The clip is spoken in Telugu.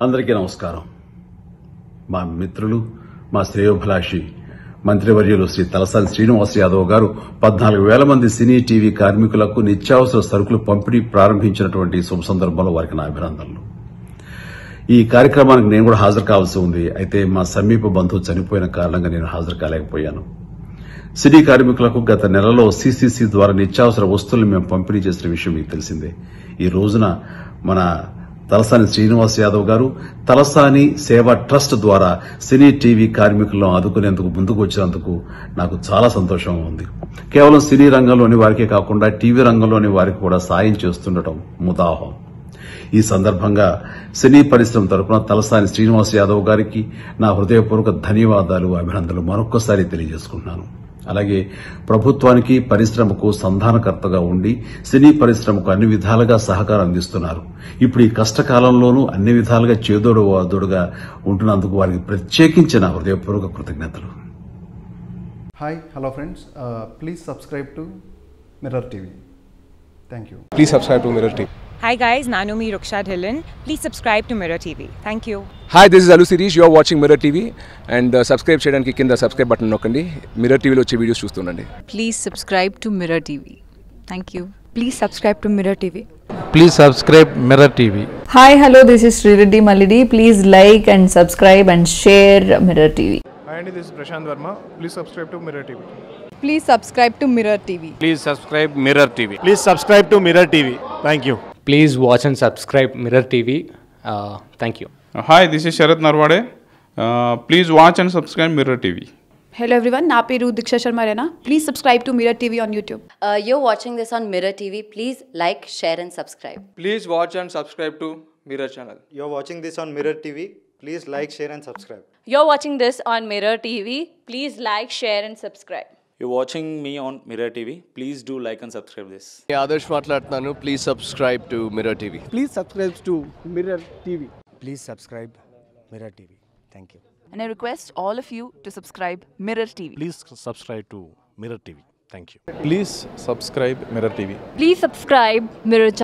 అందరికీ నమస్కారం మా మిత్రులు మా శ్రేయోభిలాషి మంత్రివర్యులు శ్రీ తలసాని శ్రీనివాస్ యాదవ్ గారు పద్నాలుగు వేల మంది సినీ టీవీ కార్మికులకు నిత్యావసర సరుకులు పంపిణీ ప్రారంభించినటువంటి శుభ సందర్భంలో వారికి నా అభినందనలు ఈ కార్యక్రమానికి నేను కూడా హాజరు కావాల్సి ఉంది అయితే మా సమీప బంధువు చనిపోయిన కారణంగా నేను హాజరు కాలేకపోయాను సినీ కార్మికులకు గత నెలలో సీసీసీ ద్వారా నిత్యావసర వస్తువులు మేము పంపిణీ చేసిన విషయం మీకు తెలిసిందే ఈ రోజున మన తలసాని శ్రీనివాస్ యాదవ్ గారు తలసాని సేవా ట్రస్ట్ ద్వారా సినీ టీవీ కార్మికులను ఆదుకునేందుకు ముందుకు వచ్చినందుకు నాకు చాలా సంతోషంగా ఉంది కేవలం సినీ రంగంలోని వారికే కాకుండా టీవీ రంగంలోని వారికి కూడా సాయం చేస్తుండటం ముదాహం ఈ సందర్భంగా సినీ పరిశ్రమ తరపున తలసాని శ్రీనివాస్ యాదవ్ గారికి నా హృదయపూర్వక ధన్యవాదాలు అభినందనలు మరొక్కసారి తెలియజేసుకుంటున్నాను అలాగే ప్రభుత్వానికి పరిశ్రమకు సంధానకర్తగా ఉండి సినీ పరిశ్రమకు అన్ని విధాలుగా సహకారం అందిస్తున్నారు ఇప్పుడు ఈ కష్టకాలంలోనూ అన్ని విధాలుగా చేదోడు వాదోడుగా ఉంటున్నందుకు వారికి ప్రత్యేకించిన హృదయపూర్వక కృతజ్ఞతలు Hi, hello friends. Uh, please subscribe to Mirror TV. Thank you. Please subscribe to Mirror TV. Hi guys, Nanumi Ruksha Dhillon. Please subscribe to Mirror TV. Thank you. Hi this is అలు Sirish you are watching mirror TV and subscribe చేయడానికి కింద సబ్స్క్రైబ్ బటన్ నొక్కండి మిర్రర్ టీవీలో వచ్చే వీడియోస్ చూస్తుండండి please subscribe to Mirror TV. Thank you. Please subscribe to Mirror TV. Please subscribe Mirror TV. Hi, hello, this is Srireddy Malidi. Please like and subscribe and share Mirror TV. Hi, Andy, this is Prashant Verma. Please subscribe to Mirror TV. Please subscribe to Mirror TV. Please subscribe Mirror TV. Please subscribe to Mirror TV. Thank you. Please watch and subscribe Mirror TV. Uh, thank you. Hi, this is Sharat Narwade. Uh, please watch and subscribe Mirror TV. Hello everyone, నా పేరు దీక్ష శర్మ రేనా please subscribe to mirror TV on YouTube Uh, you're watching this on Mirror TV. Please like, share, and subscribe. Please watch and subscribe to Mirror channel. You're watching this on Mirror TV. Please like, share, and subscribe. You're watching this on Mirror TV. Please like, share, and subscribe. You're watching me on Mirror TV. Please do like and subscribe this. Adarsh మాట్లాడుతున్నాను please subscribe to mirror TV please subscribe to mirror TV please subscribe mirror TV thank you And I request all of you to subscribe Mirror TV. Please subscribe to Mirror TV. Thank you. Please subscribe Mirror TV. Please subscribe Mirror channel.